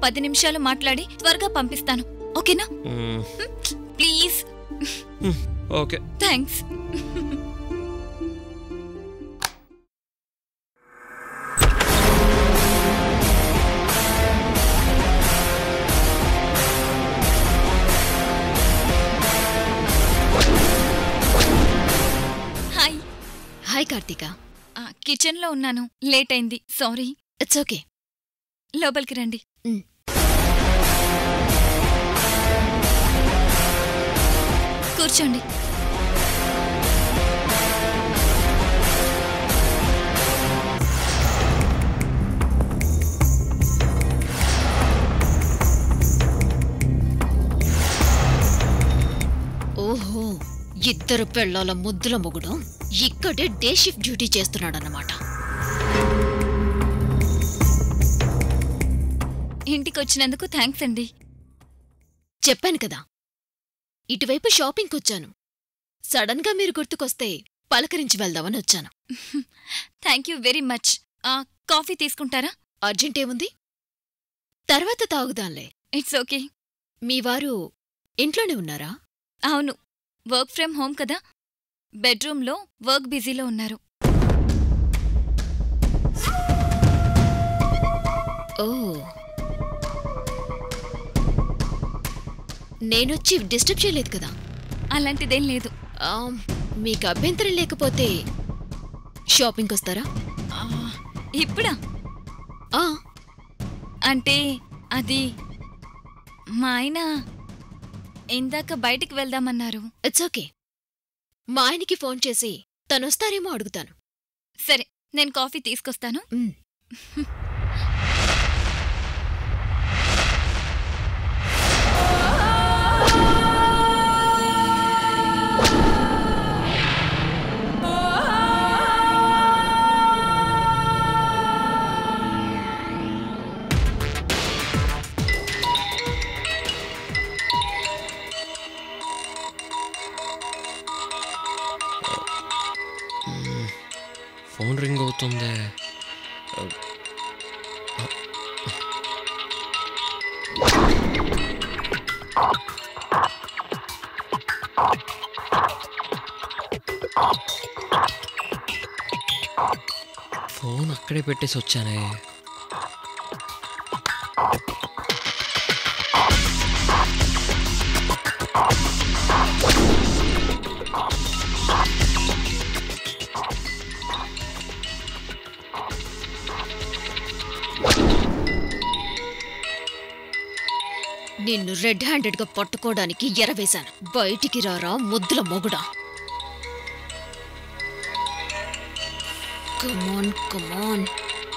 పది నిమిషాలు మాట్లాడి త్వరగా పంపిస్తాను ఓకేనా మ్మ్. ప్లీజ్ మ్మ్. Okay thanks hi hi Karthika ఆ, కిచెన్లో ఉన్నాను లేట్ అయింది సారీ ఇట్స్ ఓకే లోపలికి రండి మ్. కూర్చోండి ఓహో ఇద్దరు పెళ్ళాల ముద్దుల మొగుడు ఇక్కడే డే షిఫ్ట్ డ్యూటీ చేస్తున్నాడన్నమాట ఇంటికి వచ్చినందుకు థ్యాంక్స్ అండి చెప్పాను కదా ఇటువైపు షాపింగ్కి వచ్చాను సడన్గా మీరు గుర్తుకొస్తే పలకరించి వెళ్దామని వచ్చాను థ్యాంక్ యూ వెరీ మచ్ ఆ, కాఫీ తీసుకుంటారా అర్జెంట్ ఏముంది తర్వాత తాగుదాంలే ఇట్స్ ఓకే మీ వారు ఇంట్లోనే ఉన్నారా అవును వర్క్ ఫ్రమ్ హోమ్ కదా బెడ్రూమ్లో వర్క్ బిజీలో ఉన్నారు ఓ నేనొచ్చి డిస్టర్బ్ చేయలేదు కదా అలాంటిదేం లేదు ఆ, మీకు అభ్యంతరం లేకపోతే షాపింగ్కి వస్తారా ఆ, ఇప్పుడా ఆ, అంటే అది మా ఆయన ఇందాక బయటికి వెళ్దామన్నారు ఇట్స్ ఓకే మా ఆయనకి ఫోన్ చేసి తనొస్తారేమో అడుగుతాను సరే నేను కాఫీ తీసుకొస్తాను మ్. ఫోన్ రింగ్ అవుతుంది ఫోన్ అక్కడే పెట్టేసి వచ్చానే నిన్ను రెడ్ హ్యాండెడ్ గా పట్టుకోవడానికి ఎరవేశాను బయటికి రారా ముద్దుల మొగుడా కమాన్ కమాన్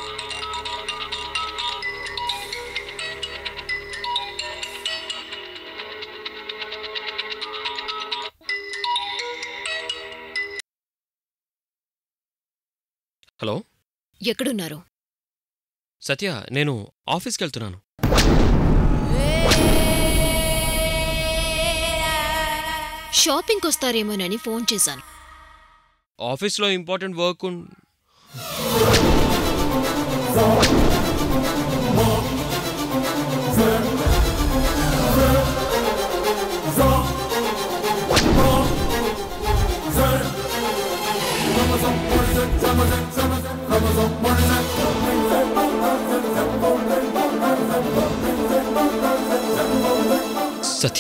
హలో ఎక్కడున్నారు సత్య నేను ఆఫీస్కి వెళ్తున్నాను షాపింగ్కి వస్తారేమోనని ఫోన్ చేశాను ఆఫీస్లో ఇంపార్టెంట్ వర్క్ ఉన్ సత్య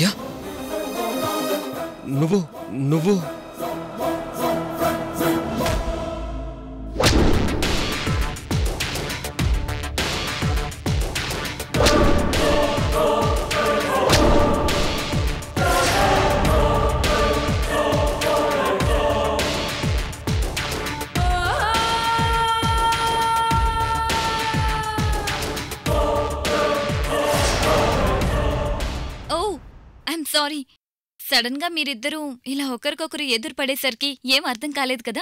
నువ్వు నువ్వు ఓ ఐఎమ్ సారీ సడన్ గా మీరిద్దరూ ఇలా ఒకరికొకరు ఎదురు పడేసరికి ఏం అర్థం కాలేదు కదా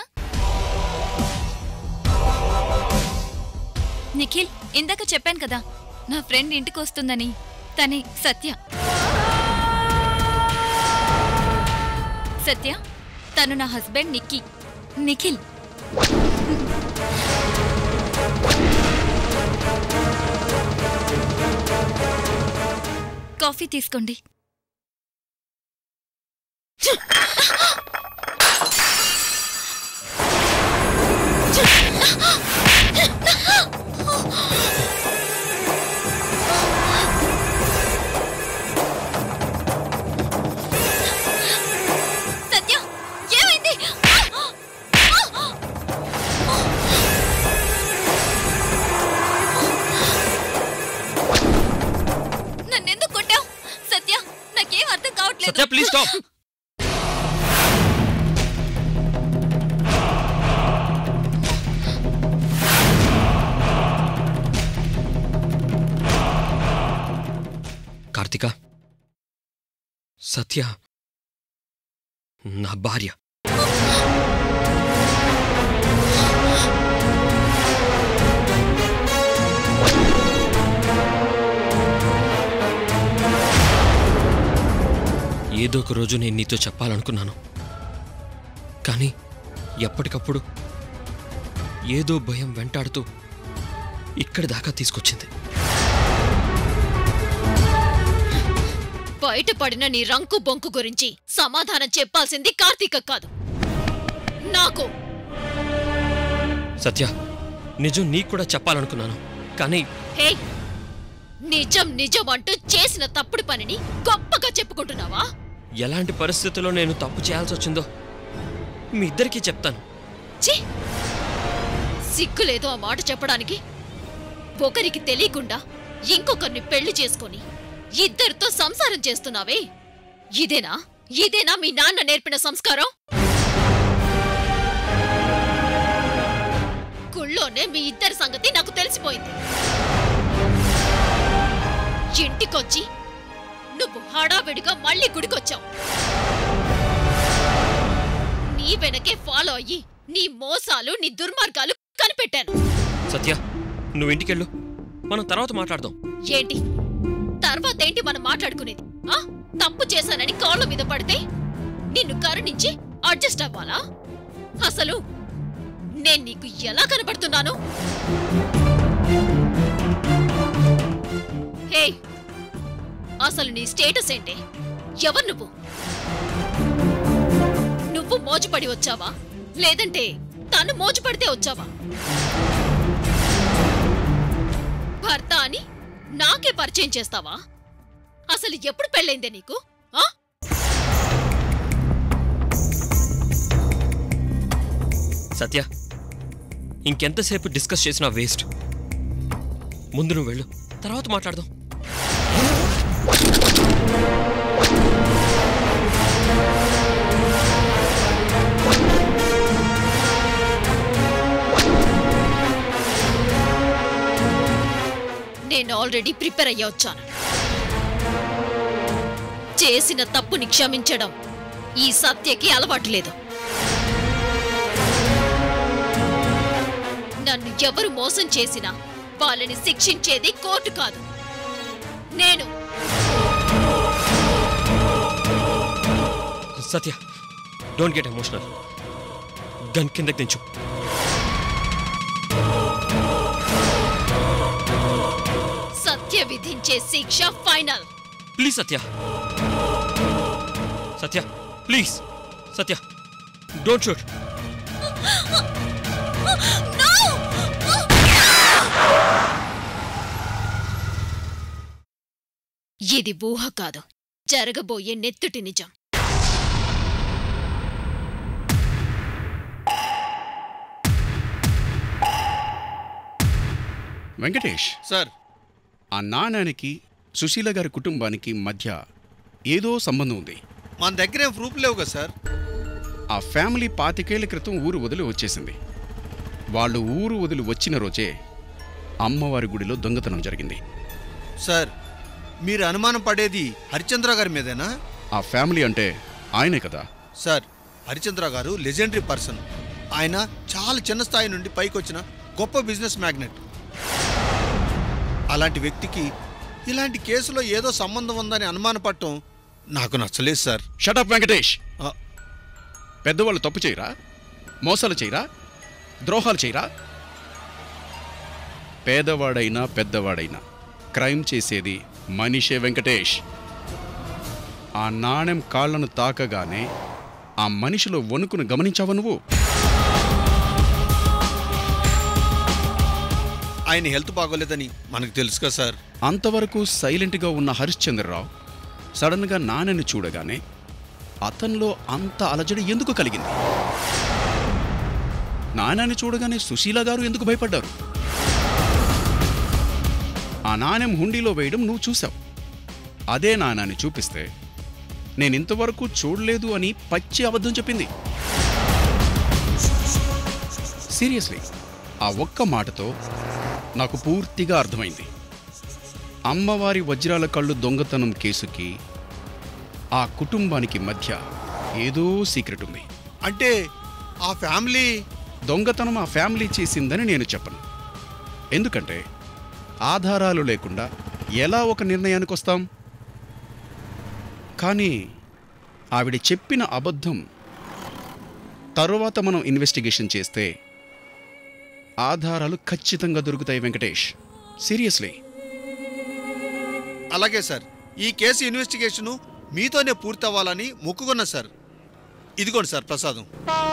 నిఖిల్ ఇందాక చెప్పాను కదా నా ఫ్రెండ్ ఇంటికి వస్తుందని తనే సత్య సత్య తను నా హస్బెండ్ నిక్కీ నిఖిల్ కాఫీ తీసుకోండి సత్య ఏమైంది నన్నెందుకు కొట్టావు సత్య నాకేం అర్థం కావట్లేదు సత్య ప్లీజ్ స్టాప్ కార్తిక సత్య నా భార్య ఏదో ఒక రోజు నేను నీతో చెప్పాలనుకున్నాను కానీ ఎప్పటికప్పుడు ఏదో భయం వెంటాడుతూ ఇక్కడి దాకా తీసుకొచ్చింది బయటపడిన నీ రంకు బొంకు గురించి సమాధానం చెప్పాల్సింది కార్తీక కాదు నాకు సత్య నిజం నీకు కూడా చెప్పాలనుకున్నాను కానీ హే నిజం నిజం అంటూ చేసిన తప్పుడు పనిని గొప్పగా చెప్పుకుంటున్నావా ఎలాంటి పరిస్థితుల్లో నేను తప్పు చేయాల్సి వచ్చిందో మీ ఇద్దరికీ చెప్తాను ఛీ సిగ్గులేదు ఆ మాట చెప్పడానికి ఒకరికి తెలియకుండా ఇంకొకరిని పెళ్లి చేసుకొని ఇద్దరితో సంసారం చేస్తున్నావే ఇదేనా ఇదేనా మీ నాన్న నేర్పిన సంస్కారం గుళ్ళోనే మీ ఇద్దరి సంగతి నాకు తెలిసిపోయింది ఇంటికొచ్చి నువ్వు హడావిడిగా మళ్ళీ గుడికొచ్చావు నీ వెనకే ఫాలో అయ్యి నీ మోసాలు నీ దుర్మార్గాలు కనిపెట్టాను సత్య నువ్వు ఇంటికెళ్ళు మనం తర్వాత మాట్లాడదాం ఏంటి తర్వాత ఏంటి మనం మాట్లాడుకునేది ఆ తప్పు చేశానని కాళ్ళ మీద పడితే నిన్ను కరుణించి అడ్జస్ట్ అవ్వాలా అసలు నేను నీకు ఎలా కనబడుతున్నాను హే అసలు నీ స్టేటస్ ఏంటి ఎవరు నువ్వు నువ్వు మోజుపడి వచ్చావా లేదంటే తను మోజుపడితే వచ్చావా భర్త అని నాకే పరిచయం చేస్తావా అసలు ఎప్పుడు పెళ్ళైందే నీకు ఆ సత్య ఇంకెంతసేపు డిస్కస్ చేసినా వేస్ట్ ముందు నువ్వు వెళ్ళు తర్వాత మాట్లాడదాం నేను ఆల్రెడీ ప్రిపేర్ అయ్యా వచ్చాను చేసిన తప్పుని క్షమించడం ఈ సత్యకి అలవాటు లేదు నన్ను ఎవరు మోసం చేసినా వాళ్ళని శిక్షించేది కోర్టు కాదు నేను Satya don't get emotional gun కిందకి దించు సత్య విధించే శిక్ష final please Satya Satya please Satya don't shoot ఇది ఊహ కాదు జరగబోయే నెత్తుటి నిజం వెంకటేష్ సార్ ఆ నాణానికి సుశీల గారి కుటుంబానికి మధ్య ఏదో సంబంధం ఉంది మన దగ్గర ఏం ప్రూఫ్ లేవు కదా సార్ ఆ ఫ్యామిలీ పాతికేళ్ల క్రితం ఊరు వదిలి వచ్చేసింది వాళ్ళు ఊరు వదిలి వచ్చిన రోజే అమ్మవారి గుడిలో దొంగతనం జరిగింది సార్ మీరు అనుమానం పడేది హరిచంద్ర గారి మీదేనా ఆ ఫ్యామిలీ అంటే ఆయనే కదా సార్ హరిచంద్ర గారు లెజెండరీ పర్సన్ ఆయన చాలా చిన్న స్థాయి నుండి పైకి వచ్చిన గొప్ప బిజినెస్ మ్యాగ్నెట్ అలాంటి వ్యక్తికి ఇలాంటి కేసులో ఏదో సంబంధం ఉందని అనుమానపడటం నాకు నచ్చలేదు సార్ షటప్ వెంకటేష్ ఆ, పెద్దవాళ్ళు తప్పు చేయరా మోసాలు చేయరా ద్రోహాలు చేయరా పేదవాడైనా పెద్దవాడైనా క్రైమ్ చేసేది మనిషే వెంకటేష్ ఆ నాణెం కాళ్లను తాకగానే ఆ మనిషిలో వణుకును గమనించావా నువ్వు ఆయన హెల్త్ బాగోలేదని మనకు తెలుసు కదా సార్ అంతవరకు సైలెంట్గా ఉన్న హరిశ్చంద్రరావు సడన్గా నాన్నని చూడగానే అతనిలో అంత అలజడి ఎందుకు కలిగింది నాన్నని చూడగానే సుశీల గారు ఎందుకు భయపడ్డారు ఆ నాణెం హుండీలో వేయడం నువ్వు చూసావు అదే నాణాన్ని చూపిస్తే నేను ఇంతవరకు చూడలేదు అని పచ్చి అబద్ధం చెప్పింది సీరియస్లీ ఆ ఒక్క మాటతో నాకు పూర్తిగా అర్థమైంది అమ్మవారి వజ్రాల కళ్ళు దొంగతనం కేసుకి ఆ కుటుంబానికి మధ్య ఏదో సీక్రెట్ ఉంది అంటే ఆ ఫ్యామిలీ దొంగతనం ఆ ఫ్యామిలీ చేసిందని నేను చెప్పను ఎందుకంటే ఆధారాలు లేకుండా ఎలా ఒక నిర్ణయానికి వస్తాం కానీ ఆవిడ చెప్పిన అబద్ధం తరువాత మనం ఇన్వెస్టిగేషన్ చేస్తే ఆధారాలు ఖచ్చితంగా దొరుకుతాయి వెంకటేష్ సీరియస్లీ అలాగే సార్ ఈ కేసు ఇన్వెస్టిగేషను మీతోనే పూర్తి అవ్వాలని మొక్కుకున్నా సార్ ఇదిగోండి సార్ ప్రసాదం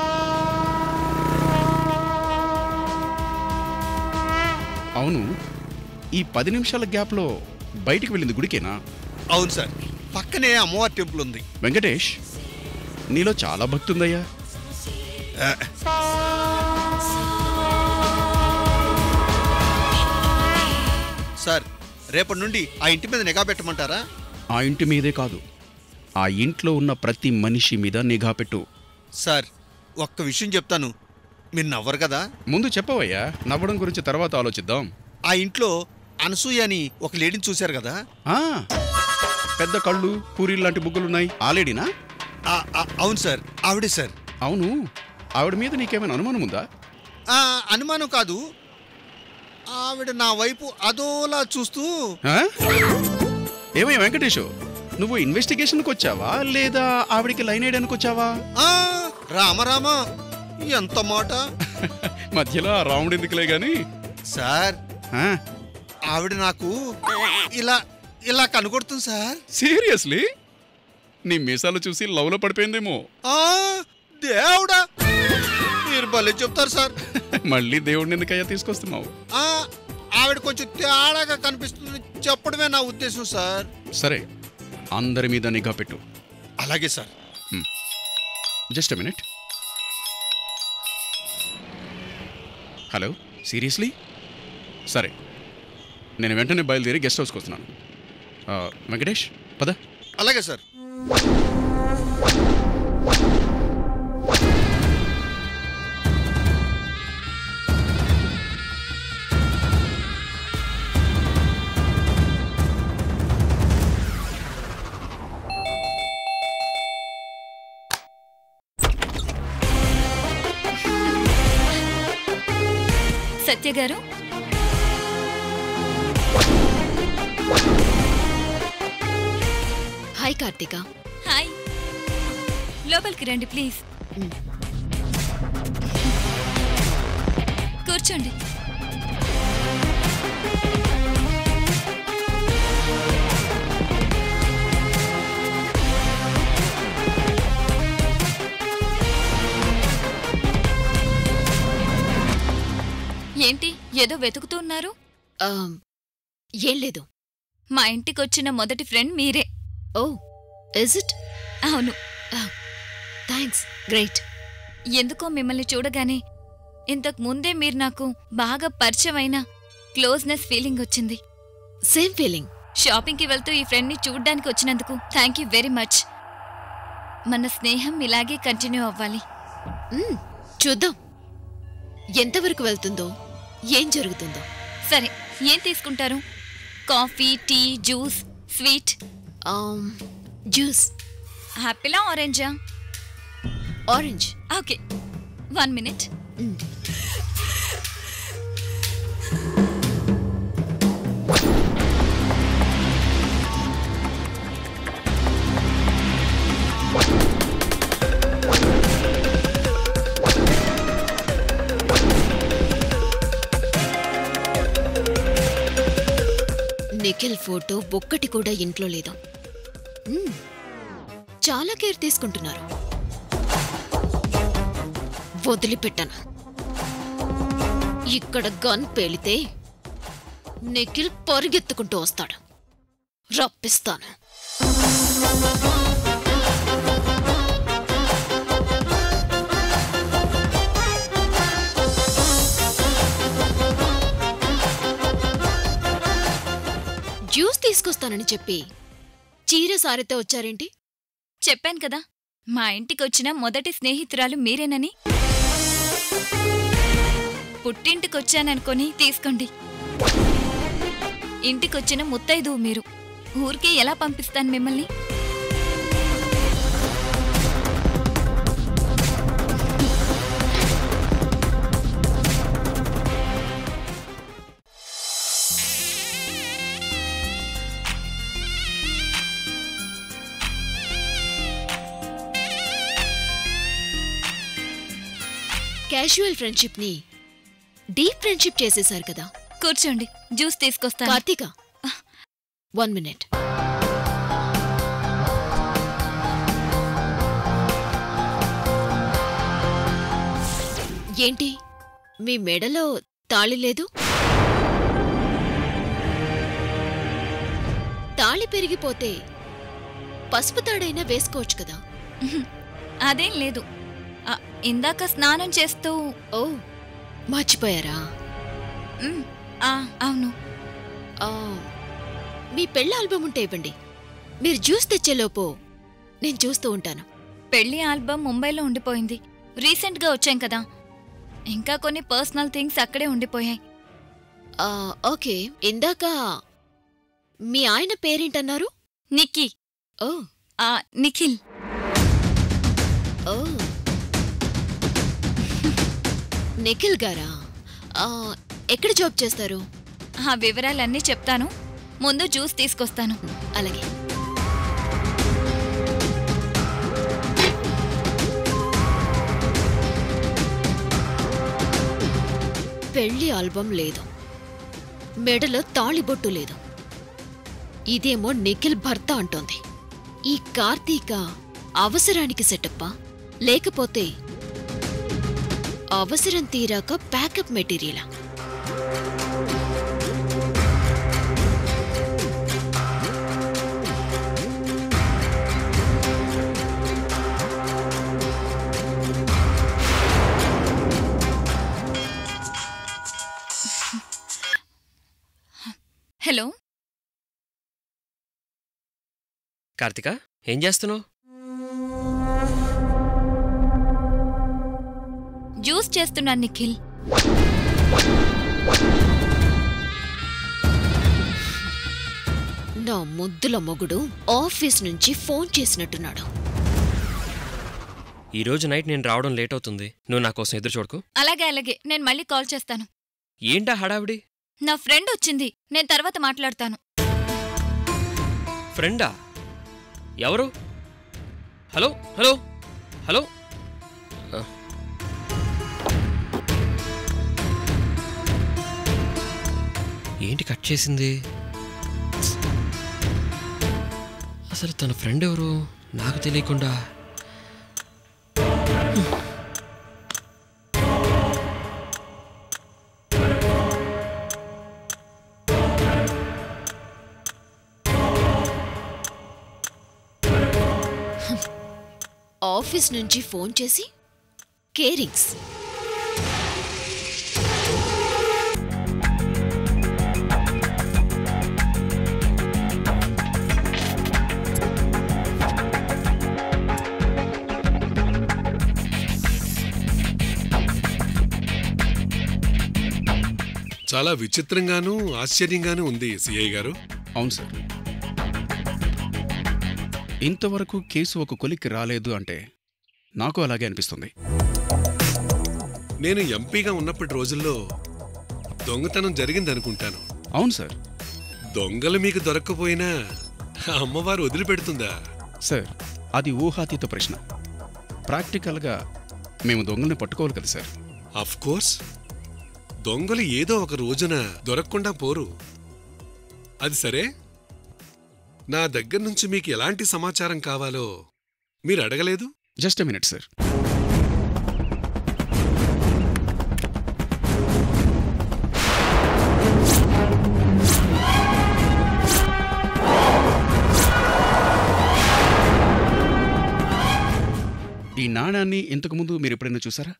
అవును ఈ పది నిమిషాల గ్యాప్లో బయటికి వెళ్ళింది గుడికేనా అవును సార్ పక్కనే అమ్మవారి టెంపుల్ ఉంది వెంకటేష్ నీలో చాలా భక్తి ఉందయ్యా సార్ రేపటి నుండి ఆ ఇంటి మీద నిఘా పెట్టమంటారా ఆ ఇంటి మీదే కాదు ఆ ఇంట్లో ఉన్న ప్రతి మనిషి మీద నిఘా పెట్టు సార్ ఒక్క విషయం చెప్తాను మీరు నవ్వరు కదా ముందు చెప్పవయ్యా నవ్వడం గురించి తర్వాత ఆలోచిద్దాం ఆ ఇంట్లో అనసూయ అని ఒక లేడీని చూశారు కదా ఆ, పెద్ద కళ్ళు పూరీలు లాంటి బుగ్గలున్నాయి ఆ లేడీనా ఆ, ఆ, అవును సార్ ఆవిడే సార్ అవును ఆవిడ మీద నీకేమైనా అనుమానం ఉందా ఆ, అనుమానం కాదు ఆవిడ నా వైపు అదోలా చూస్తూ ఆ? ఏమయ్యా వెంకటేషు నువ్వు ఇన్వెస్టిగేషన్కి వచ్చావా లేదా ఆవిడికి లైన్ వేయడానికి వచ్చావా ఆ రామ రామ ఎంత మాట మధ్యలో ఆ రాముడు ఎందుకులే గాని సార్ ఆ, ఆవిడ నాకు ఇలా ఇలా కనుగొడుతుంది సార్ సీరియస్లీ నీ మీసాలు చూసి లవ్లో పడిపోయిందేమో ఆ దేవుడా మీరు భలే చెప్తారు సార్ మళ్ళీ దేవుడిని ఎందుకయ్యా తీసుకొస్తున్నావు ఆ ఆవిడ కొంచెం తేడాగా కనిపిస్తుంది చెప్పడమే నా ఉద్దేశం సార్ సరే అందరి మీద నిఘా పెట్టు అలాగే sir just minute hello seriously సరే నేను వెంటనే బయలుదేరి గెస్ట్ హౌస్కి వస్తున్నాను ఆ, వెంకటేష్ పద అలాగే సార్ సత్య గారు హాయ్ కార్తిక హాయ్ లోపలికి రండి ప్లీజ్ కూర్చోండి ఏంటి ఏదో వెతుకుతున్నారు ఆ, ఏం లేదు మా ఇంటికొచ్చిన మొదటి ఫ్రెండ్ మీరే ఓ ఇస్ ఇట్ అవును థ్యాంక్స్ గ్రేట్ ఎందుకో మిమ్మల్ని చూడగానే ఇంతకు ముందే మీరు నాకు బాగా పరిచయమైన క్లోజ్నెస్ ఫీలింగ్ వచ్చింది సేమ్ ఫీలింగ్ షాపింగ్కి వెళ్తూ ఈ ఫ్రెండ్ని చూడ్డానికి వచ్చినందుకు థ్యాంక్ యూ వెరీ మచ్ మన స్నేహం ఇలాగే కంటిన్యూ అవ్వాలి చూద్దాం ఎంతవరకు వెళ్తుందో ఏం జరుగుతుందో సరే ఏం తీసుకుంటారు కాఫీ టీ జ్యూస్ స్వీట్ ఆమ్, జ్యూస్ యాపిలా ఆరెంజా orange okay one minute Nikhil photo ఒక్కటి కూడా ఇంట్లో లేదు మ్మ్. చాలా కేర్ తీసుకుంటున్నారు వదిలిపెట్టను ఇక్కడ గన్ పేలితే నిఖిల్ పరిగెత్తుకుంటూ వస్తాడు రప్పిస్తాను జ్యూస్ తీసుకొస్తానని చెప్పి చీర సారితో వచ్చారేంటి చెప్పాను కదా మా ఇంటికొచ్చిన మొదటి స్నేహితురాలు మీరేనని పుట్టింటికొచ్చాననుకొని తీసుకోండి ఇంటికొచ్చిన ముత్తైదు మీరు ఊరికే ఎలా పంపిస్తాను మిమ్మల్ని క్యాజువల్ ఫ్రెండ్షిప్ ని డీప్ ఫ్రెండ్షిప్ చేసేశారు కదా కూర్చోండి జ్యూస్ తీసుకొస్తాను కార్తీక వన్ మినిట్ ఏంటి మీ మెడలో తాళి లేదు తాళి పెరిగిపోతే పసుపు తాడైనా వేసుకోవచ్చు కదా అదేం లేదు ఆ, ఇందాక స్నానం చేస్తూ ఓ మర్చిపోయారా మ్, ఆ, అవును ఆ, మీ పెళ్ళి ఆల్బమ్ ఉంటే ఇవ్వండి మీరు జ్యూస్ తెచ్చేలోపు నేను చూస్తూ ఉంటాను పెళ్లి ఆల్బమ్ ముంబైలో ఉండిపోయింది రీసెంట్గా వచ్చాం కదా ఇంకా కొన్ని పర్సనల్ థింగ్స్ అక్కడే ఉండిపోయాయి ఆ, ఓకే ఇందాక మీ ఆయన పేరేంటన్నారు నిక్కీ ఓ ఆ, నిఖిల్ ఓ నిఖిల్ గారా ఆ, ఎక్కడ జాబ్ చేస్తారు ఆ వివరాలన్నీ చెప్తాను ముందు జ్యూస్ తీసుకొస్తాను అలాగే పెళ్లి ఆల్బం లేదు మెడలో తాళిబొట్టు లేదు ఇదేమో నిఖిల్ భర్త అంటోంది ఈ కార్తీక అవసరానికి సెటప్పా లేకపోతే అవసరం తీరాక ప్యాకప్ మెటీరియలా హలో కార్తిక ఏం చేస్తున్నావు జ్యూస్ చేస్తున్నాను నిఖిల్ నా ముద్దుల మొగుడు ఆఫీస్ నుంచి ఫోన్ చేసినట్టున్నాడు ఈ రోజు నైట్ నేను రావడం లేట్ అవుతుంది నువ్వు నా కోసం ఎదురు చూడకు అలాగే అలాగే నేను మళ్ళీ కాల్ చేస్తాను ఏంటా హడావిడి నా ఫ్రెండ్ వచ్చింది నేను తర్వాత మాట్లాడతాను ఫ్రెండా ఎవరు హలో హలో హలో ఆ. ఏంటి కట్ చేసింది అసలు తన ఫ్రెండ్ ఎవరు నాకు తెలియకుండా ఆఫీస్ నుంచి ఫోన్ చేసి కేరింగ్స్ చాలా విచిత్రంగానూ ఆశ్చర్యంగానూ ఉంది సిఐ గారు అవును సార్ ఇంతవరకు కేసు ఒక కొలిక్కి రాలేదు అంటే నాకు అలాగే అనిపిస్తుంది నేను ఎంపీగా ఉన్నప్పటి రోజుల్లో దొంగతనం జరిగిందనుకుంటాను అవును సార్ దొంగలు మీకు దొరక్కపోయినా ఆ అమ్మవారు వదిలిపెడుతుందా సార్ అది ఊహాతీత ప్రశ్న ప్రాక్టికల్గా మేము దొంగల్ని పట్టుకోవాలి కదా సార్ అఫ్ కోర్స్ దొంగలు ఏదో ఒక రోజున దొరకకుండా పోరు అది సరే నా దగ్గర నుంచి మీకు ఎలాంటి సమాచారం కావాలో మీరు అడగలేదు జస్ట్ మినిట్ సార్ ఈ నాణాన్ని ఇంతకుముందు మీరు ఎప్పుడైనా చూసారా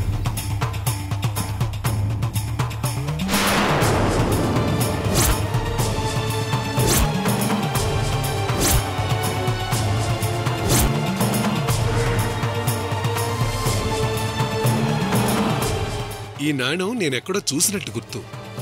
ఈ నాణ్యం నేనెక్కడో చూసినట్టు గుర్తు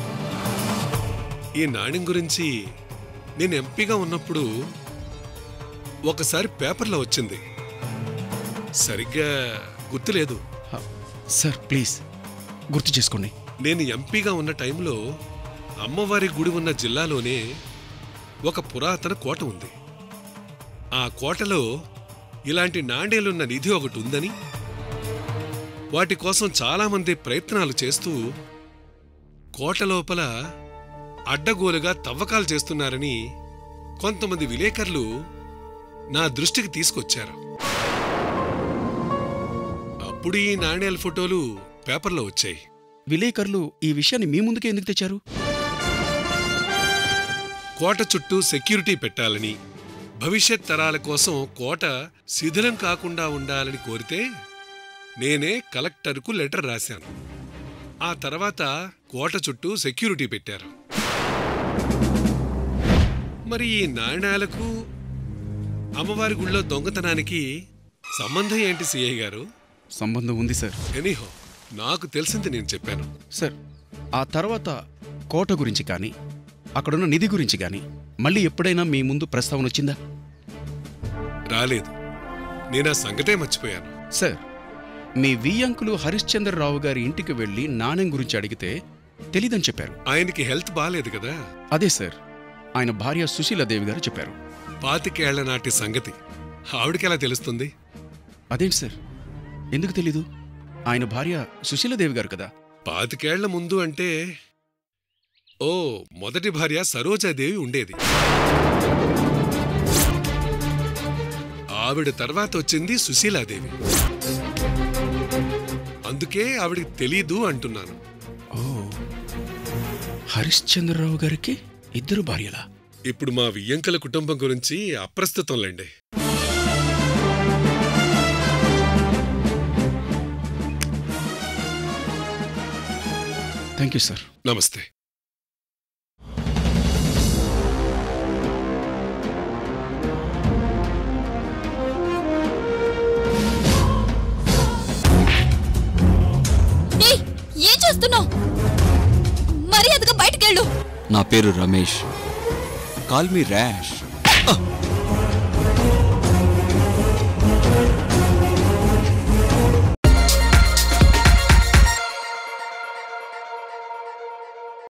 ఈ నాణ్యం గురించి నేను ఎంపీగా ఉన్నప్పుడు ఒకసారి పేపర్లో వచ్చింది సరిగ్గా గుర్తులేదు హ, సార్ ప్లీజ్ గుర్తు చేసుకోండి నేను ఎంపీగా ఉన్న టైంలో అమ్మవారి గుడి ఉన్న జిల్లాలోనే ఒక పురాతన కోట ఉంది ఆ కోటలో ఇలాంటి నాణేలున్న నిధి ఒకటి ఉందని వాటి కోసం చాలామంది ప్రయత్నాలు చేస్తూ కోట లోపల అడ్డగోలుగా తవ్వకాలు చేస్తున్నారని కొంతమంది విలేకరులు నా దృష్టికి తీసుకొచ్చారు అప్పుడు ఈ నాణేల ఫోటోలు పేపర్లో వచ్చాయి విలేకరులు ఈ విషయాన్ని మీ ముందుకే ఎందుకు తెచ్చారు కోట చుట్టూ సెక్యూరిటీ పెట్టాలని భవిష్యత్ తరాల కోసం కోట శిథిలం కాకుండా ఉండాలని కోరితే నేనే కలెక్టర్కు లెటర్ రాశాను ఆ తర్వాత కోట చుట్టూ సెక్యూరిటీ పెట్టారు మరి ఈ నాణ్యాలకు అమ్మవారి గుళ్ళో దొంగతనానికి సంబంధం ఏంటి సిఐ గారు సంబంధం ఉంది సార్ ఎనీహో నాకు తెలిసింది నేను చెప్పాను సార్ ఆ తర్వాత కోట గురించి కానీ అక్కడున్న నిధి గురించి కానీ మళ్ళీ ఎప్పుడైనా మీ ముందు ప్రస్తావన వచ్చిందా రాలేదు నేను ఆ సంగతే మర్చిపోయాను సార్ మీ వియ్యంకులు హరిశ్చంద్రరావు గారి ఇంటికి వెళ్ళి నాణ్యం గురించి అడిగితే తెలీదని చెప్పారు ఆయనకి హెల్త్ బాలేదు కదా అదే సార్ ఆయన భార్య సుశీలాదేవి గారు చెప్పారు పాతికేళ్ల నాటి సంగతి ఆవిడకెలా తెలుస్తుంది అదేంటి సార్ ఎందుకు తెలీదు ఆయన భార్య సుశీలాదేవి గారు కదా పాతికేళ్ల ముందు అంటే ఓ మొదటి భార్య సరోజాదేవి ఉండేది ఆవిడ తర్వాత వచ్చింది సుశీలాదేవి అందుకే ఆవిడకి తెలీదు అంటున్నాను ఓ హరిశ్చంద్రరావు గారికి ఇద్దరు భార్యలా ఇప్పుడు మా వియ్యంకల కుటుంబం గురించి అప్రస్తుతంలేండి థ్యాంక్ యూ సార్ నమస్తే ఏయ్, ఏం చేస్తున్నావు మర్యాదగా బయటకెళ్ళు నా పేరు రమేష్ కాల్ మీ ర్యాష్